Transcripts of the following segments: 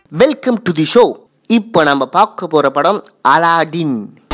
Welcome to the show இப்போ நம்ம பார்க்க போகிற படம் அலாடின்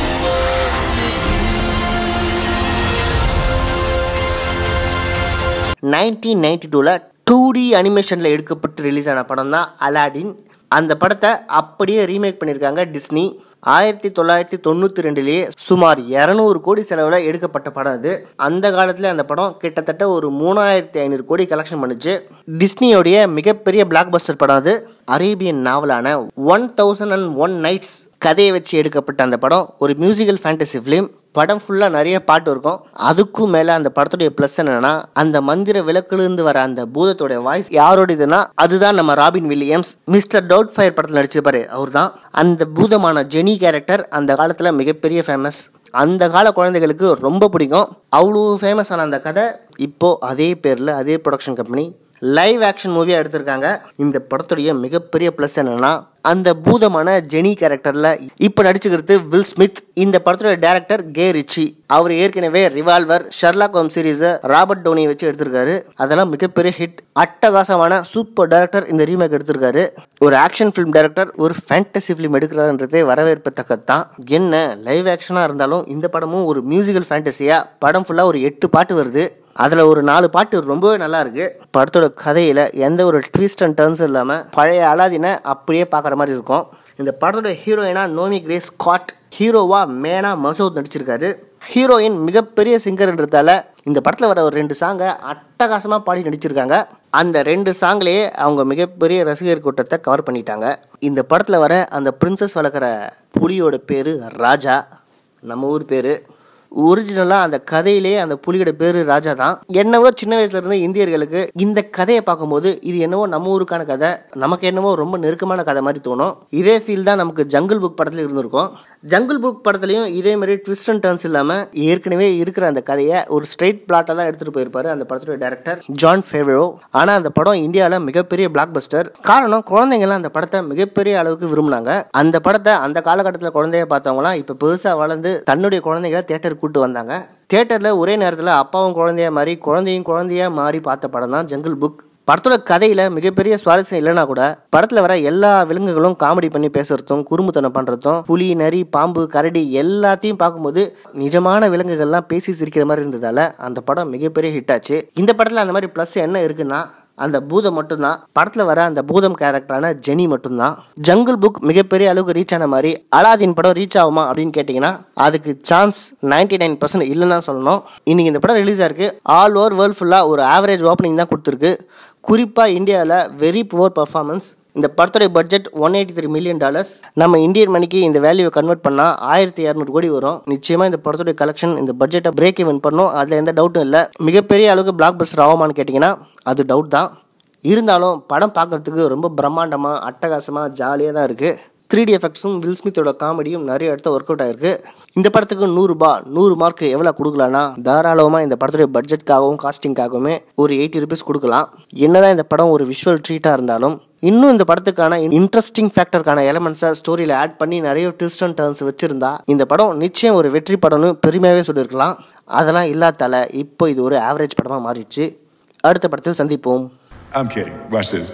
நைன்டீன் நைன்டி டூவில் டூ டி அனிமேஷனில் எடுக்கப்பட்டு ரிலீஸ் ஆன படம் தான் அலாடின் அந்த படத்தை அப்படியே ரீமேக் பண்ணியிருக்காங்க டிஸ்னி ஆயிரத்தி தொள்ளாயிரத்தி தொண்ணூற்றி ரெண்டுலேயே சுமார் இரநூறு கோடி செலவில் எடுக்கப்பட்ட படம் அது அந்த காலத்தில் அந்த படம் கிட்டத்தட்ட ஒரு மூணாயிரத்தி ஐநூறு கோடி கலெக்ஷன் பண்ணுச்சு டிஸ்னியோடைய மிகப்பெரிய பிளாக் பஸ்டர் படம் அது அரேபியன் நாவலான one thousand and one nights கதையை வச்சு எடுக்கப்பட்ட அந்த படம் ஒரு மியூசிக்கல் ஃபேண்டசி ஃபிலிம் படம் ஃபுல்லாக நிறைய பாட்டு இருக்கும் அதுக்கும் மேலே அந்த படத்துடைய ப்ளஸ் என்னன்னா அந்த மந்திர விளக்குலேருந்து வர அந்த பூதத்தோட வாய்ஸ் யாரோடதுன்னா அதுதான் நம்ம Robin Williams mister Doubtfire படத்தில் நடிச்சிருப்பாரு அவர் தான் அந்த பூதமான ஜெனி கேரக்டர் அந்த காலத்தில் மிகப்பெரிய ஃபேமஸ் அந்த கால குழந்தைகளுக்கு ரொம்ப பிடிக்கும் அவ்வளோ ஃபேமஸ் ஆன அந்த கதை இப்போ அதே பேரில் அதே ப்ரொடக்ஷன் கம்பெனி லைவ் ஆக்ஷன் மூவியாக எடுத்திருக்காங்க இந்த படத்துடைய மிகப்பெரிய ப்ளஸ் என்னன்னா அந்த பூதமான ஜெனி கேரக்டரில் இப்போ நடிச்சுக்கிறது வில் ஸ்மித் இந்த படத்தோட டேரக்டர் கே ரிச்சி அவர் ஏற்கனவே ரிவால்வர் ஷர்லாக் ஹோம் சீரீஸை ராபர்ட் டோனியை வச்சு எடுத்திருக்காரு அதெல்லாம் மிகப்பெரிய ஹிட் அட்டகாசமான சூப்பர் டேரக்டர் இந்த ரீமேக் எடுத்திருக்காரு ஒரு ஆக்ஷன் ஃபிலிம் டேரக்டர் ஒரு ஃபேண்டசி ஃபிலிம் எடுக்கிறாருன்றதே வரவேற்பத்தக்கது தான் என்ன லைவ் ஆக்ஷனாக இருந்தாலும் இந்த படமும் ஒரு மியூசிக்கல் ஃபேண்டசியாக படம் ஃபுல்லாக ஒரு எட்டு பாட்டு வருது அதில் ஒரு நாலு பாட்டு ரொம்பவே நல்லா இருக்கு படத்தோட கதையில் எந்த ஒரு ட்விஸ்ட் அண்ட் டர்ன்ஸும் இல்லாமல் பழைய அலாதினை அப்படியே பார்க்குற மாதிரி இருக்கும் இந்த படத்தோட ஹீரோயினா நோமி கிரேஸ் ஸ்காட் ஹீரோவா மேனா மசூத் நடிச்சிருக்காரு ஹீரோயின் மிகப்பெரிய சிங்கர்ன்றதால இந்த படத்தில் வர ஒரு ரெண்டு சாங்கை அட்டகாசமாக பாடி நடிச்சிருக்காங்க அந்த ரெண்டு சாங்லேயே அவங்க மிகப்பெரிய ரசிகர் கூட்டத்தை கவர் பண்ணிட்டாங்க இந்த படத்தில் வர அந்த பிரின்சஸ் வளர்க்குற புலியோட பேர் ராஜா நம்ம ஊர் பேர் ஒரிஜினலாக அந்த கதையிலேயே அந்த புலியோட பேர் ராஜா தான் என்னவோ சின்ன வயசுல இருந்து இந்தியர்களுக்கு இந்த கதையை பார்க்கும்போது இது என்னவோ நம்ம ஊருக்கான கதை நமக்கு என்னவோ ரொம்ப நெருக்கமான கதை மாதிரி தோணும் இதே ஃபீல் தான் நமக்கு ஜங்கிள் புக் படத்தில் இருந்திருக்கும் ஜங்கிள் புக் படத்துலையும் இதே மாதிரி ட்விஸ்ட் அண்ட் டர்ன்ஸ் இல்லாமல் ஏற்கனவே இருக்கிற அந்த கதையை ஒரு ஸ்ட்ரைட் பிளாட்டாக தான் எடுத்துகிட்டு போயிருப்பாரு அந்த படத்தோட டேரக்டர் ஜான் ஃபேவரோ ஆனால் அந்த படம் இந்தியாவில் மிகப்பெரிய பிளாக் பஸ்டர் காரணம் குழந்தைங்கலாம் அந்த படத்தை மிகப்பெரிய அளவுக்கு விரும்பினாங்க அந்த படத்தை அந்த காலகட்டத்தில் குழந்தைய பார்த்தவங்களாம் இப்போ பெருசாக வளர்ந்து தன்னுடைய குழந்தைகளை தேட்டருக்கு கூட்டு வந்தாங்க தேட்டரில் ஒரே நேரத்தில் அப்பாவும் குழந்தைய மாதிரி குழந்தையும் குழந்தையா மாறி பார்த்த படம் தான் ஜங்கிள் புக் படத்தோட கதையில் மிகப்பெரிய சுவாரஸ்யம் இல்லைனா கூட படத்தில் வர எல்லா விலங்குகளும் காமெடி பண்ணி பேசுறதும் குறும்புத்தனம் பண்ணுறதும் புலி நரி பாம்பு கரடி எல்லாத்தையும் பார்க்கும்போது நிஜமான விலங்குகள்லாம் பேசி சிரிக்கிற மாதிரி இருந்ததால அந்த படம் மிகப்பெரிய ஹிட் ஆச்சு இந்த படத்தில் அந்த மாதிரி ப்ளஸ் என்ன இருக்குன்னா அந்த பூதம் மட்டும்தான் படத்தில் வர அந்த பூதம் கேரக்டரான ஜெனி மட்டும்தான் ஜங்கிள் புக் மிகப்பெரிய அளவுக்கு ரீச் ஆன மாதிரி அலாதீன் படம் ரீச் ஆகுமா அப்படின்னு கேட்டிங்கன்னா அதுக்கு சான்ஸ் நைன்டி நைன் பர்சன்ட் இல்லைன்னு தான் சொல்லணும் இன்னைக்கு இந்த படம் ரிலீஸ் ஆயிருக்கு ஆல் ஓவர் வேர்ல்ட் ஃபுல்லாக ஒரு ஆவரேஜ் ஓப்பனிங் தான் கொடுத்துருக்கு குறிப்பாக இந்தியாவில் வெரி புவர் பர்ஃபார்மன்ஸ் இந்த படத்துடைய budget one eighty three million dollars நம்ம இந்தியன் மணிக்கு இந்த வேல்யூவை கன்வெர்ட் பண்ணால் ஆயிரத்தி இரநூறு கோடி வரும் நிச்சயமாக இந்த படத்துடைய கலெக்ஷன் இந்த பட்ஜெட்டை பிரேக் இவன் பண்ணும் அதில் எந்த டவுட்டும் இல்லை மிகப்பெரிய அளவுக்கு பிளாக் பஸ்டர் ஆகுமான்னு கேட்டிங்கன்னா அது டவுட் தான் இருந்தாலும் படம் பார்க்குறதுக்கு ரொம்ப பிரம்மாண்டமாக அட்டகாசமாக ஜாலியாக தான் இருக்குது த்ரீ டி எஃபெக்ட்ஸும் வில் ஸ்மித்தோட காமெடியும் நிறைய இடத்த ஒர்க் அவுட் ஆயிருக்கு இந்த படத்துக்கு நூறுரூபா நூறு மார்க் எவ்வளோ கொடுக்கலான்னா தாராளமாக இந்த படத்துடைய பட்ஜெட்காகவும் காஸ்டிங்காகவுமே ஒரு எயிட்டி ருபீஸ் கொடுக்கலாம் என்னதான் இந்த படம் ஒரு விஷுவல் ட்ரீட்டாக இருந்தாலும் இன்னும் இந்த படத்துக்கான இன்ட்ரெஸ்டிங் ஃபேக்டருக்கான எலமெண்ட்ஸை ஸ்டோரியில் ஆட் பண்ணி நிறைய ட்விஸ்ட் அண்ட் டர்ன்ஸ் வச்சிருந்தா இந்த படம் நிச்சயம் ஒரு வெற்றி படம்னு பெருமையாகவே சொல்லியிருக்கலாம் அதெல்லாம் இல்லாதால இப்போ இது ஒரு ஆவரேஜ் படமாக மாறிடுச்சு அடுத்த படத்தில் சந்திப்போம் I'm kidding. Watch this.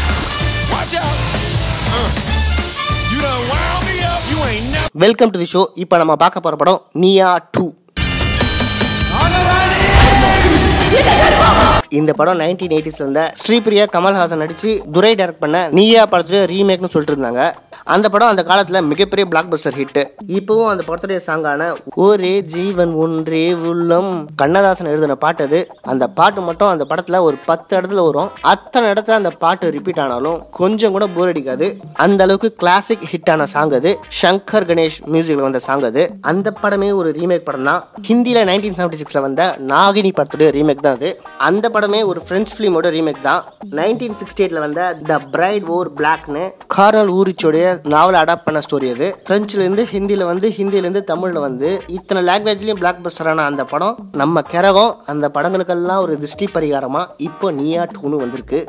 Watch out! Uh, you done wound me up. You ain't never. Welcome to the show இப்போ நம்ம பார்க்க போகிற படம் நியா டூ இந்த படம் நைன்டீன் எயிட்டிஸ்ல இருந்த ஸ்ரீபிரியா கமல்ஹாசன் நடிச்சு துரை டைரக்ட் பண்ண நீயா படத்துல ரீமேக்னு சொல்லிட்டு இருந்தாங்க அந்த படம் அந்த காலத்துல மிகப்பெரிய பிளாக் பஸ்டர் ஹிட் இப்பவும் அந்த படத்துடைய சாங்கான ஒரே ஜீவன் ஒன்றே உள்ளம் கண்ணதாசன் எழுதின பாட்டு அது அந்த பாட்டு மட்டும் அந்த படத்துல ஒரு பத்து இடத்துல வரும் அத்தனை இடத்துல அந்த பாட்டு ரிப்பீட் ஆனாலும் கொஞ்சம் கூட போர் அடிக்காது அந்த அளவுக்கு கிளாசிக் ஹிட் ஆன சாங் அது சங்கர் கணேஷ் மியூசிக்ல வந்த சாங் அது அந்த படமே ஒரு ரீமேக் படம் தான் ஹிந்தியில நைன்டீன் செவன்டி சிக்ஸ்ல வந்த நாகினி படத்துடைய ரீமேக் தான் அது அந்த படமே ஒரு பிரெஞ்சு ஃபிலிமோட ரீமேக் தான் நைன்டீன் சிக்ஸ்டி எயிட்ல வந்த த பிரைட் ஓர் பிளாக்னு கார்னல் ஊரிச்சோடைய நாவலை அடாப்ட் பண்ண ஸ்டோரி அது பிரெஞ்சுல இருந்து ஹிந்தியில வந்து ஹிந்தியில இருந்து தமிழ்ல வந்து இத்தனை லாங்குவேஜ்லயும் பிளாக் பஸ்டரான அந்த படம் நம்ம கிரகம் அந்த படங்களுக்கெல்லாம் ஒரு திருஷ்டி பரிகாரமா இப்போ நீயா டூன்னு வந்திருக்கு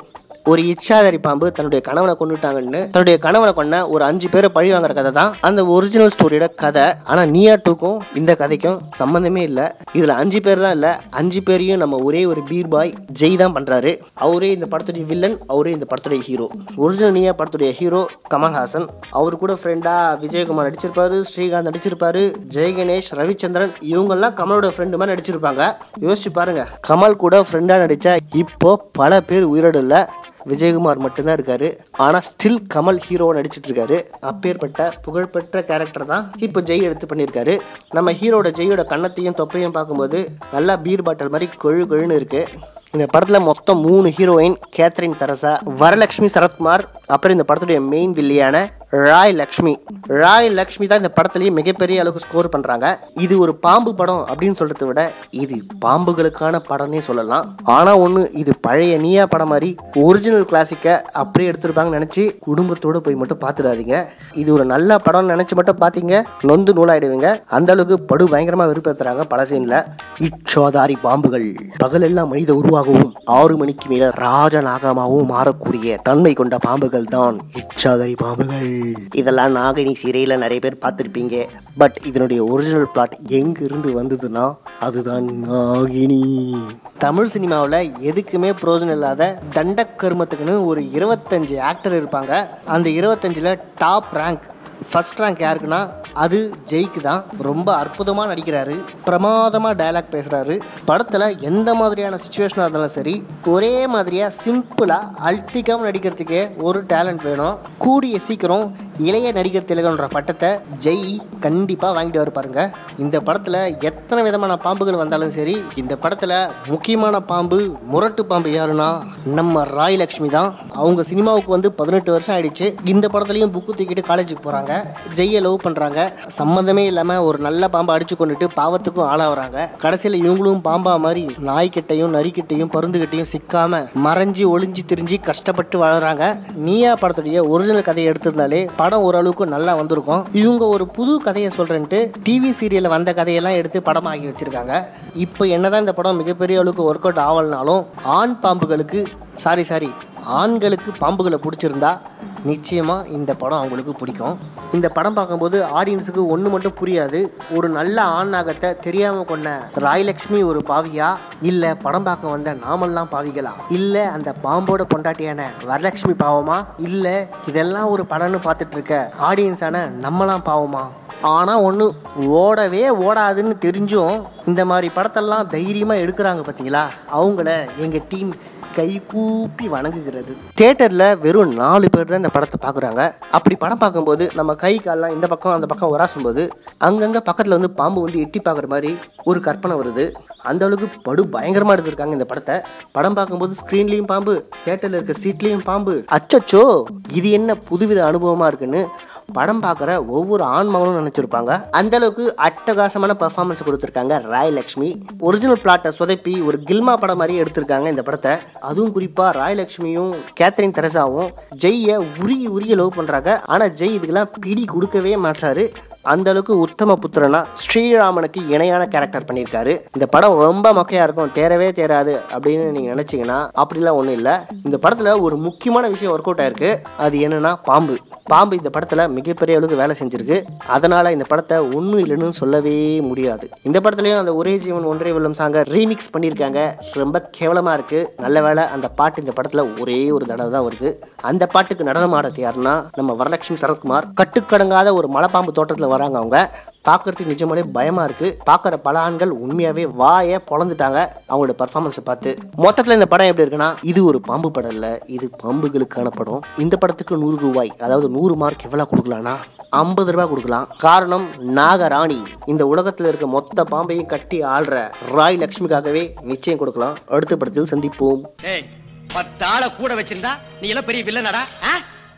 ஒரு இச்சாதாரி பாம்பு தன்னுடைய கணவனை கொண்டுட்டாங்கன்னு தன்னுடைய கணவனை கொண்ட ஒரு அஞ்சு பேரை பழி வாங்குற கதை தான் அந்த ஒரிஜினல் ஸ்டோரியோட கதை ஆனா நீயா டூக்கும் இந்த கதைக்கும் சம்பந்தமே இல்ல இதுல அஞ்சு பேர் தான் இல்ல அஞ்சு பேரையும் நம்ம ஒரே ஒரு பீர் பாய் ஜெய் தான் பண்றாரு அவரே இந்த படத்துடைய வில்லன் அவரே இந்த படத்துடைய ஹீரோ ஒரிஜினல் நீயா படத்துடைய ஹீரோ கமல்ஹாசன் அவர் கூட ஃப்ரெண்டா விஜயகுமார் நடிச்சிருப்பாரு ஸ்ரீகாந்த் நடிச்சிருப்பாரு ஜெய கணேஷ் ரவிச்சந்திரன் இவங்கெல்லாம் கமலோட ஃப்ரெண்டு மாதிரி நடிச்சிருப்பாங்க யோசிச்சு பாருங்க கமல் கூட ஃப்ரெண்டா நடிச்சா இப்போ பல பேர் உயிரோடு இல்ல விஜயகுமார் மட்டும்தான் இருக்காரு ஆனா ஸ்டில் கமல் ஹீரோவா நடிச்சிட்டு இருக்காரு அப்பேற்பட்ட புகழ்பெற்ற கேரக்டர் தான் இப்போ ஜெய் எடுத்து பண்ணியிருக்காரு நம்ம ஹீரோட ஜெயோட கன்னத்தையும் தொப்பையும் பார்க்கும்போது நல்லா பீர் பாட்டில் மாதிரி கொழு கொழுன்னு இருக்கு இந்த படத்துல மொத்தம் மூணு ஹீரோயின் கேத்ரின் தரசா வரலட்சுமி சரத்குமார் அப்புறம் இந்த படத்துடைய மெயின் வில்லியான ராய் லக்ஷ்மி ராய் லக்ஷ்மி தான் இந்த படத்துலயே மிகப்பெரிய அளவுக்கு ஸ்கோர் பண்றாங்க இது ஒரு பாம்பு படம் அப்படின்னு சொல்றதை விட இது பாம்புகளுக்கான படம்னே சொல்லலாம் ஆனா ஒண்ணு இது பழைய நீயா படம் மாதிரி ஒரிஜினல் கிளாசிக்க அப்படியே எடுத்திருப்பாங்கன்னு நினைச்சு குடும்பத்தோட போய் மட்டும் பார்த்துடாதீங்க இது ஒரு நல்ல படம்னு நினைச்சு மட்டும் பாத்தீங்க நொந்து நூலாயிடுவீங்க அந்த அளவுக்கு படு பயங்கரமா விருப்பத்துறாங்க பல சீன்ல இச்சோதாரி பாம்புகள் பகலெல்லாம் மனித உருவாகவும் ஆறு மணிக்கு மேல ராஜநாகமாகவும் மாறக்கூடிய தன்மை கொண்ட பாம்புகள் தான் இச்சாதாரி பாம்புகள் இதெல்லாம் நாகினி சீரியல நிறைய பேர் பார்த்துருப்பீங்க பட் இதனுடைய ஒரிஜினல் பிளாட் எங்க இருந்து வந்ததுன்னா அதுதான் நாகினி தமிழ் சினிமாவில் எதுக்குமே பிரோஜனம் இல்லாத தண்டக்கருமத்துக்குன்னு ஒரு இருபத்தஞ்சு ஆக்டர் இருப்பாங்க அந்த இருபத்தஞ்சில் டாப் ரேங்க் ஃபர்ஸ்ட் ரேங்க் யாருக்குன்னா அது ஜெய்க்கு தான் ரொம்ப அற்புதமாக நடிக்கிறாரு பிரமாதமாக டயலாக் பேசுகிறாரு படத்தில் எந்த மாதிரியான சுச்சுவேஷனாக இருந்தாலும் சரி ஒரே மாதிரியாக சிம்பிளாக அல்டிக்காமல் நடிக்கிறதுக்கே ஒரு டேலண்ட் வேணும் கூடிய சீக்கிரம் இளைய நடிகர் திலகன்ற பட்டத்தை ஜெய் கண்டிப்பாக வாங்கிட்டு வர பாருங்க இந்த படத்தில் எத்தனை விதமான பாம்புகள் வந்தாலும் சரி இந்த படத்தில் முக்கியமான பாம்பு முரட்டு பாம்பு யாருன்னா நம்ம ராய் லக்ஷ்மி தான் அவங்க சினிமாவுக்கு வந்து பதினெட்டு வருஷம் ஆயிடுச்சு இந்த படத்துலையும் புக்கு தூக்கிட்டு காலேஜுக்கு போகிறாங்க ஜெய்யை லவ் பண்ணுறாங்க சம்மந்தமே இல்லாமல் ஒரு நல்ல பாம்பை அடிச்சு கொண்டுட்டு பாவத்துக்கும் ஆளாகிறாங்க கடைசியில் இவங்களும் பாம்பா மாதிரி நாய்க்கிட்டையும் நரிக்கிட்டையும் பருந்துகிட்டையும் சிக்காம மறைஞ்சு ஒளிஞ்சு திரிஞ்சு கஷ்டப்பட்டு வாழுறாங்க நீயா படத்துடைய ஒரிஜினல் கதையை எடுத்திருந்தாலே படம் ஓரளவுக்கு நல்லா வந்திருக்கும் இவங்க ஒரு புது கதையை சொல்றேன்ட்டு டிவி சீரியல்ல வந்த கதையெல்லாம் எடுத்து படமாக்கி வச்சிருக்காங்க இப்போ என்னதான் இந்த படம் மிகப்பெரிய அளவுக்கு ஒர்க் அவுட் ஆகலனாலும் ஆண் பாம்புகளுக்கு சாரி சாரி ஆண்களுக்கு பாம்புகளை பிடிச்சிருந்தா நிச்சயமா இந்த படம் அவங்களுக்கு பிடிக்கும் இந்த படம் பார்க்கும்போது ஆடியன்ஸுக்கு ஒன்று மட்டும் புரியாது ஒரு நல்ல ஆண் நாகத்தை தெரியாம கொண்ட ராயலக்ஷ்மி ஒரு பாவியா இல்ல படம் பார்க்க வந்த நாமெல்லாம் பாவிகளா இல்ல அந்த பாம்போட பொண்டாட்டியான வரலட்சுமி பாவமா இல்ல இதெல்லாம் ஒரு படம்னு பார்த்துட்டு இருக்க ஆடியன்ஸான நம்மலாம் பாவமா ஆனா ஒன்று ஓடவே ஓடாதுன்னு தெரிஞ்சும் இந்த மாதிரி படத்தெல்லாம் தைரியமா எடுக்கிறாங்க பார்த்தீங்களா அவங்கள எங்க டீம் கை கூப்பி வணங்குகிறது தியேட்டர்ல வெறும் நாலு பேர் தான் இந்த படத்தை பார்க்குறாங்க அப்படி படம் பார்க்கும்போது நம்ம கை கால்லாம் இந்த பக்கம் அந்த பக்கம் உராசும்போது அங்கங்க பக்கத்துல வந்து பாம்பு வந்து எட்டி பார்க்குற மாதிரி ஒரு கற்பனை வருது அந்த அளவுக்கு படு பயங்கரமா எடுத்திருக்காங்க இந்த படத்தை படம் பார்க்கும்போது ஸ்க்ரீன்லயும் பாம்பு தியேட்டர்ல இருக்க சீட்லயும் பாம்பு அச்சச்சோ இது என்ன புதுவித அனுபவமா இருக்குன்னு படம் பார்க்குற ஒவ்வொரு ஆண்மகனும் நினைச்சிருப்பாங்க அந்த அளவுக்கு அட்டகாசமான பெர்ஃபார்மன்ஸ் கொடுத்துருக்காங்க ராய் லக்ஷ்மி ஒரிஜினல் பிளாட்டை சொதப்பி ஒரு கில்மா படம் மாதிரி எடுத்திருக்காங்க இந்த படத்தை அதுவும் குறிப்பா ராய் லக்ஷ்மியும் கேத்ரின் தெரசாவும் ஜெய்யை உருகி உருகி லவ் பண்றாங்க ஆனா ஜெய் இதுக்கெல்லாம் பிடி கொடுக்கவே மாட்டாரு அந்த அளவுக்கு உத்தம புத்திரனா ஸ்ரீராமனுக்கு இணையான கேரக்டர் பண்ணியிருக்காரு இந்த படம் ரொம்ப மொக்கையா இருக்கும் தேரவே தேராது அப்படின்னு நீங்க நினைச்சீங்கன்னா அப்படிலாம் ஒன்றும் இல்லை இந்த படத்துல ஒரு முக்கியமான விஷயம் ஒர்க் அவுட் ஆயிருக்கு அது என்னன்னா பாம்பு பாம்பு இந்த படத்துல மிகப்பெரிய அளவுக்கு வேலை செஞ்சிருக்கு அதனால இந்த படத்தை ஒன்றும் இல்லைன்னு சொல்லவே முடியாது இந்த படத்துலயும் அந்த ஒரே ஜீவன் ஒன்றே வெள்ளம் சாங்க ரீமிக்ஸ் பண்ணியிருக்காங்க ரொம்ப கேவலமா இருக்கு நல்ல வேளை அந்த பாட்டு இந்த படத்துல ஒரே ஒரு தடவை தான் வருது அந்த பாட்டுக்கு நடனம் ஆடுறது யாருன்னா நம்ம வரலட்சுமி சரத்குமார் கட்டுக்கடங்காத ஒரு மலைப்பாம்பு தோட்டத்தில் வராங்க அவங்க பார்க்கறதுக்கு நிஜமாலே பயமா இருக்கு பார்க்குற பல ஆண்கள் உண்மையாவே வாயை பொழந்துட்டாங்க அவங்களோட பர்ஃபார்மன்ஸை பார்த்து மொத்தத்தில் இந்த படம் எப்படி இருக்குன்னா இது ஒரு பாம்பு படம் இல்லை இது பாம்புகளுக்கான படம் இந்த படத்துக்கு நூறு ரூபாய் அதாவது நூறு மார்க் எவ்வளோ கொடுக்கலாம்னா ஐம்பது ரூபாய் கொடுக்கலாம் காரணம் நாகராணி இந்த உலகத்தில் இருக்க மொத்த பாம்பையும் கட்டி ஆள்ற ராய் லக்ஷ்மிக்காகவே நிச்சயம் கொடுக்கலாம் அடுத்த படத்தில் சந்திப்போம் ஏய் பத்து ஆளை கூட வச்சிருந்தா நீ எல்லாம் பெரிய வில்லனடா ஆ?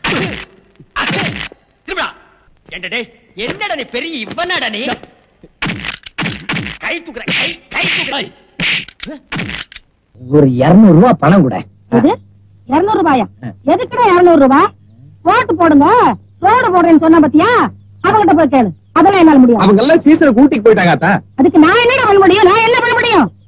திரும்பா ஏண்டா டேய் என்னடா நீ பெரிய இவனடா நீ கை தூக்குற கை கை தூக்குற ஒரு இருநூறு ரூபாய் பணம் கூட எது இருநூறு ரூபாயா எதுக்குடா இருநூறு ரூபாய் போட்டு போடுங்க ரோடு போடுறேன்னு சொன்ன பாத்தியா அவங்கிட்ட போய் கேளு அதெல்லாம் என்னால முடியும் அவங்க எல்லாம் சீசன் கூட்டிக்கு போயிட்டாங்க அத்தா அதுக்கு நான் என்னடா பண்ண முடியும் நான் என்ன பண்ண முடியும்